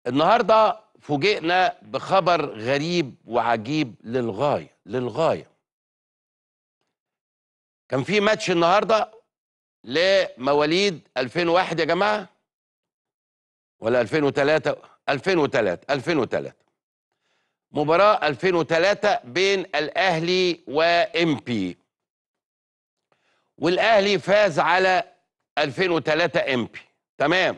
النهارده فوجئنا بخبر غريب وعجيب للغايه للغايه كان في ماتش النهارده لمواليد 2001 يا جماعه ولا 2003 2003 2003 مباراه 2003 بين الاهلي وامبي والاهلي فاز على 2003 امبي تمام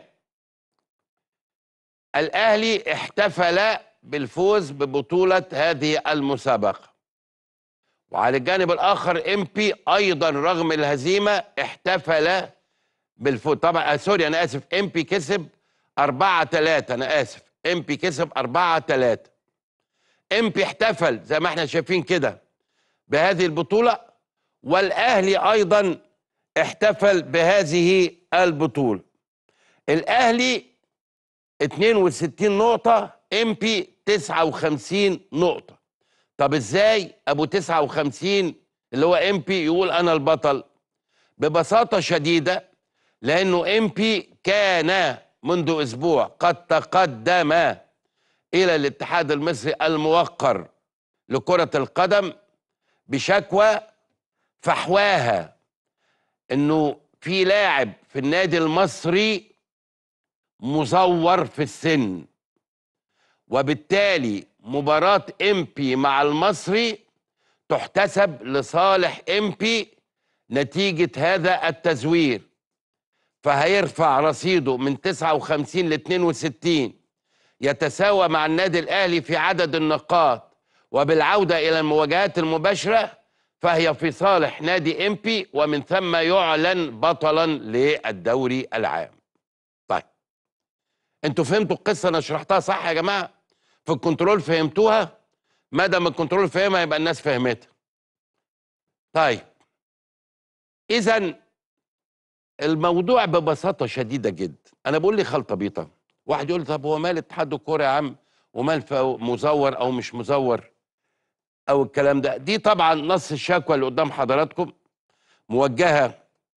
الاهلي احتفل بالفوز ببطوله هذه المسابقه وعلى الجانب الاخر امبي ايضا رغم الهزيمه احتفل بالفوز طبعا آه سوري انا اسف امبي كسب 4 3 انا اسف امبي كسب 4 3 امبي احتفل زي ما احنا شايفين كده بهذه البطوله والاهلي ايضا احتفل بهذه البطوله الاهلي 62 نقطة امبي 59 نقطة طب ازاي ابو 59 اللي هو امبي يقول انا البطل ببساطة شديدة لانه امبي كان منذ اسبوع قد تقدم الى الاتحاد المصري الموقر لكرة القدم بشكوى فحواها انه في لاعب في النادي المصري مزور في السن وبالتالي مباراة امبي مع المصري تحتسب لصالح امبي نتيجة هذا التزوير فهيرفع رصيده من 59 ل 62 يتساوى مع النادي الاهلي في عدد النقاط وبالعودة الى المواجهات المباشرة فهي في صالح نادي امبي ومن ثم يعلن بطلا للدوري العام طيب انتوا فهمتوا القصه انا شرحتها صح يا جماعه في الكنترول فهمتوها ما دام الكنترول فهمها يبقى الناس فهمتها طيب اذا الموضوع ببساطه شديده جدا انا بقول لي خلطه بيضه واحد يقول لي طب هو مال اتحاد الكوره يا عم ومال مزور او مش مزور او الكلام ده دي طبعا نص الشكوى اللي قدام حضراتكم موجهه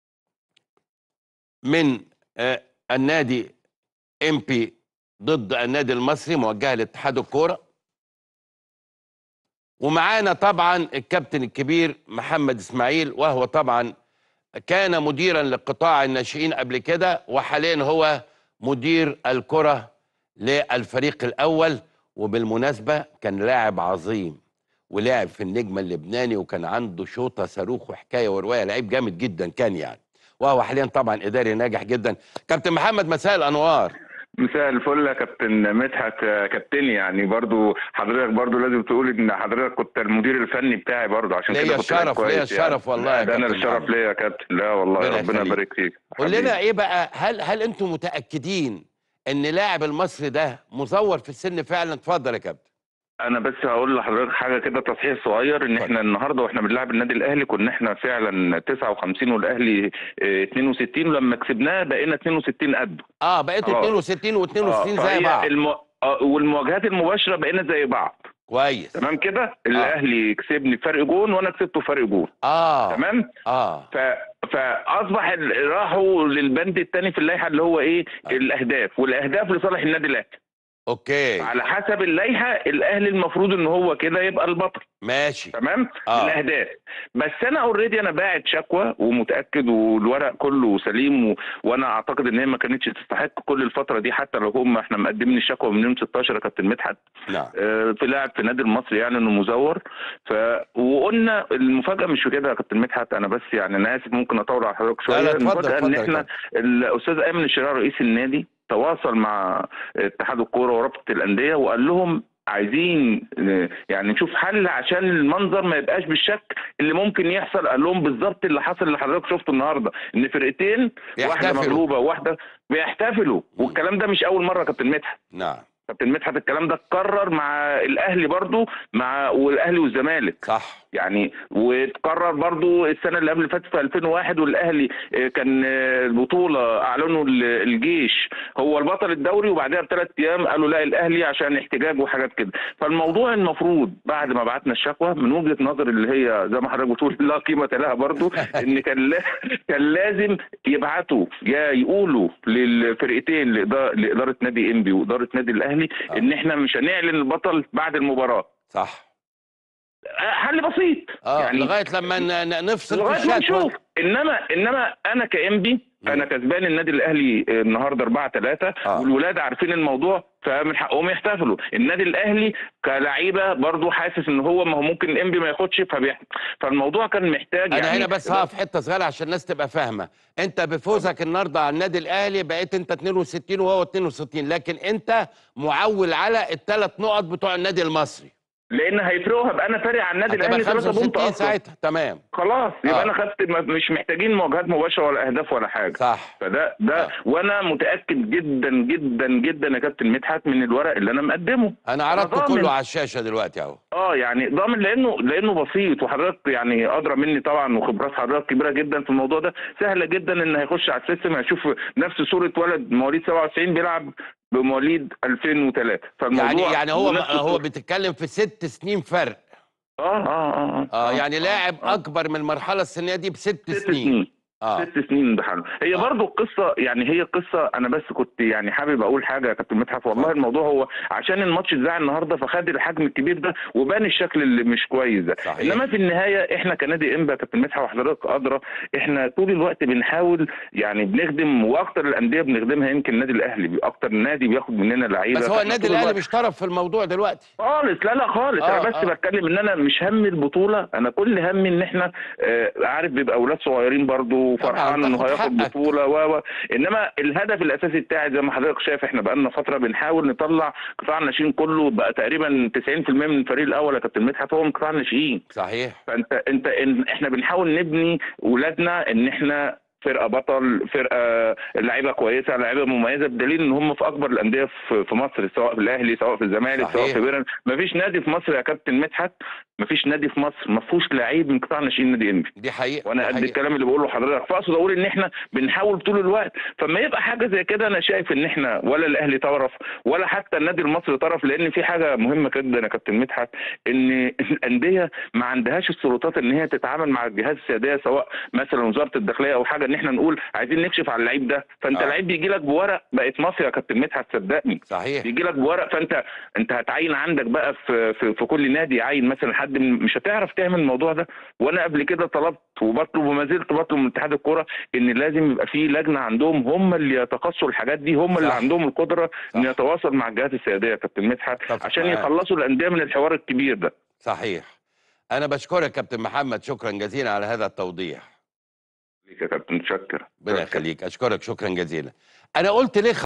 من آه النادي ام بي ضد النادي المصري موجهه لاتحاد الكوره ومعانا طبعا الكابتن الكبير محمد اسماعيل وهو طبعا كان مديرا لقطاع الناشئين قبل كده وحاليا هو مدير الكره للفريق الاول وبالمناسبه كان لاعب عظيم ولعب في النجم اللبناني وكان عنده شوطه صاروخ وحكايه وروايه لعيب جامد جدا كان يعني وهو حاليا طبعا اداري ناجح جدا كابتن محمد مساء الانوار مساء الفل يا كابتن مدحت كابتني يعني برضو حضرتك برضو لازم تقول ان حضرتك كنت المدير الفني بتاعي برضو عشان كده ليا كنت لعيب الشرف كويس ليا الشرف والله يا ده انا كابتن الشرف محمد. ليا يا كابتن لا والله ربنا ربنا يخليك. يبارك فيك قول حبيبي. لنا ايه بقى هل هل انتم متاكدين ان لاعب المصري ده مزور في السن فعلا اتفضل يا كابتن انا بس هقول لحضرتك حاجه كده تصحيح صغير ان اتفضل. احنا النهارده واحنا بنلعب النادي الاهلي كنا احنا فعلا 59 والاهلي اه، 62 ولما كسبناه بقينا 62 قده اه بقيتوا آه. 62 و62 اه، زي فهي بعض الم... اه، والمواجهات المباشره بقينا زي بعض كويس تمام كده الاهلي كسبني فرق جون وانا كسبته فرق جون اه تمام اه ف... فاصبح ال- راحوا للبند الثاني في اللائحه اللي هو ايه الاهداف والاهداف لصالح النادي الاهلي اوكي على حسب اللائحه الاهلي المفروض ان هو كده يبقى البطل ماشي تمام آه. الاهداف بس انا اوريدي انا باعت شكوى ومتاكد والورق كله سليم و... وانا اعتقد ان هي ما كانتش تستحق كل الفتره دي حتى لو هم احنا مقدمين الشكوى من يوم 16 يا كابتن مدحت نعم آه، في لاعب في النادي المصري يعني انه مزور ف وقلنا المفاجاه مش في كده يا كابتن مدحت انا بس يعني انا اسف ممكن اطول على حضرتك شويه لا، اتفضل، المفاجاه اتفضل ان يا احنا الاستاذ ايمن الشراع رئيس النادي تواصل مع اتحاد الكوره ورابطه الانديه وقال لهم عايزين آه، يعني نشوف حل عشان المنظر ما يبقاش بالشك اللي ممكن يحصل قال لهم بالظبط اللي حصل اللي حضرتك شفته النهارده ان فرقتين واحده بيحتفلوا. مغلوبه وواحده بيحتفلوا والكلام ده مش اول مره يا كابتن مدحت نعم كابتن مدحت الكلام ده اتكرر مع الاهلي برضو مع والاهلي والزمالك صح يعني واتكرر برضو السنه اللي قبل اللي فاتت في 2001 والاهلي آه، كان آه، البطوله اعلنوا ال- الجيش هو البطل الدوري وبعدها بثلاث ايام قالوا لا الاهلي عشان احتجاج وحاجات كده فالموضوع المفروض بعد ما بعتنا الشكوى من وجهه نظر اللي هي زي ما حضرتك بتقول لا قيمه لها برضو ان كان لا كان لازم يبعتوا يا يقولوا للفرقتين لإدارة- لاداره نادي انبي واداره نادي الاهلي الاهلي آه. ان احنا مش هنعلن البطل بعد المباراه صح آه، حل بسيط اه يعني لغايه لما ن- ن- نفصل في لغايه ما الشكوى نشوف انما انما انا كانبي انا كسبان النادي الاهلي النهارده 4 3 آه. والولاد عارفين الموضوع فمن حقهم يحتفلوا النادي الاهلي كلعيبه برضو حاسس ان هو ما هو ممكن الانبي ما ياخدش فبيح... فالموضوع كان محتاج انا يعني هنا بس هقف حته صغيره عشان الناس تبقى فاهمه انت بفوزك النهارده على النادي الاهلي بقيت انت 62 وهو 62 لكن انت معول على الثلاث نقط بتوع النادي المصري لان هيفرقوا هبقى انا فارق عن النادي هتبقى الاهلي 3 بونت 65 اصلا ساعتها تمام خلاص يبقى آه. انا خدت ما- مش محتاجين مواجهات مباشره ولا اهداف ولا حاجه صح فده ده آه. وانا متاكد جدا جدا جدا يا كابتن مدحت من الورق اللي انا مقدمه انا عرضته ضامن. كله على الشاشه دلوقتي اهو اه يعني ضامن لانه لانه بسيط وحضرتك يعني ادرى مني طبعا وخبرات حضرتك كبيره جدا في الموضوع ده سهله جدا ان هيخش على السيستم هيشوف نفس صوره ولد مواليد 97 بيلعب بمواليد 2003 فالموضوع يعني يعني هو ونفس هو الصورة. بيتكلم في ست سنين فرق اه اه اه اه يعني لاعب آه. اكبر من المرحله السنيه دي بست ست سنين سنين اه ست سنين بحاله هي آه. برضو القصه يعني هي قصه انا بس كنت يعني حابب اقول حاجه يا كابتن مدحت والله اتفضل. الموضوع هو عشان الماتش اتذاع النهارده فخد الحجم الكبير ده وبان الشكل اللي مش كويس ده صحيح. انما في النهايه احنا كنادي انبا يا كابتن مدحت وحضرتك ادرى احنا طول الوقت بنحاول يعني بنخدم واكتر الانديه بنخدمها يمكن النادي الاهلي اكتر نادي بياخد مننا لعيبه بس هو فإحنا النادي طول الاهلي الوقت- مش طرف في الموضوع دلوقتي خالص لا لا خالص آه، انا بس آه. بتكلم ان انا مش هم البطوله انا كل همي ان احنا آه، عارف بيبقى اولاد صغيرين برضو وفرحان طبعاً، انه تاخد هياخد حقك. بطوله و و انما الهدف الاساسي بتاعي زي ما حضرتك شايف احنا بقالنا فتره بنحاول نطلع قطاع الناشئين كله بقى تقريبا 90% من الفريق الاول يا كابتن مدحت هو من قطاع الناشئين صحيح فانت انت إن احنا بنحاول نبني ولادنا ان احنا فرقه بطل فرقه لعيبه كويسه لعيبه مميزه بدليل ان هم في اكبر الانديه في في مصر سواء في الاهلي سواء في الزمالك سواء صحيح. في بيراميدز مفيش نادي في مصر يا كابتن مدحت مفيش نادي في مصر ما فيهوش لعيب من قطاع ناشئين نادي انبي دي حقيقه وانا دي قد حقيقة. الكلام اللي بقوله لحضرتك فاقصد اقول ان احنا بنحاول طول الوقت فما يبقى حاجه زي كده انا شايف ان احنا ولا الاهلي طرف ولا حتى النادي المصري طرف لان في حاجه مهمه جدا يا كابتن مدحت ان الانديه ما عندهاش السلطات ان هي تتعامل مع الجهاز السياديه سواء مثلا وزاره الداخليه او حاجه ان احنا نقول عايزين نكشف على اللعيب ده فانت آه. لعيب بيجي لك بورق بقت مصر يا كابتن مدحت صدقني صحيح بيجي لك بورق فانت انت هتعين عندك بقى في في, في كل نادي عين مثلا حد من مش هتعرف تعمل الموضوع ده وانا قبل كده طلبت وبطلب وما زلت بطلب من اتحاد الكوره ان لازم يبقى في لجنه عندهم هم اللي يتقصوا الحاجات دي هم اللي صح. عندهم القدره ان صح. يتواصل مع الجهات السياديه يا كابتن مدحت اتفق عشان معاك. يخلصوا الانديه من الحوار الكبير ده صحيح انا بشكرك كابتن محمد شكرا جزيلا على هذا التوضيح ليك يا كابتن شكر ربنا يخليك اشكرك شكرا جزيلا انا قلت ليه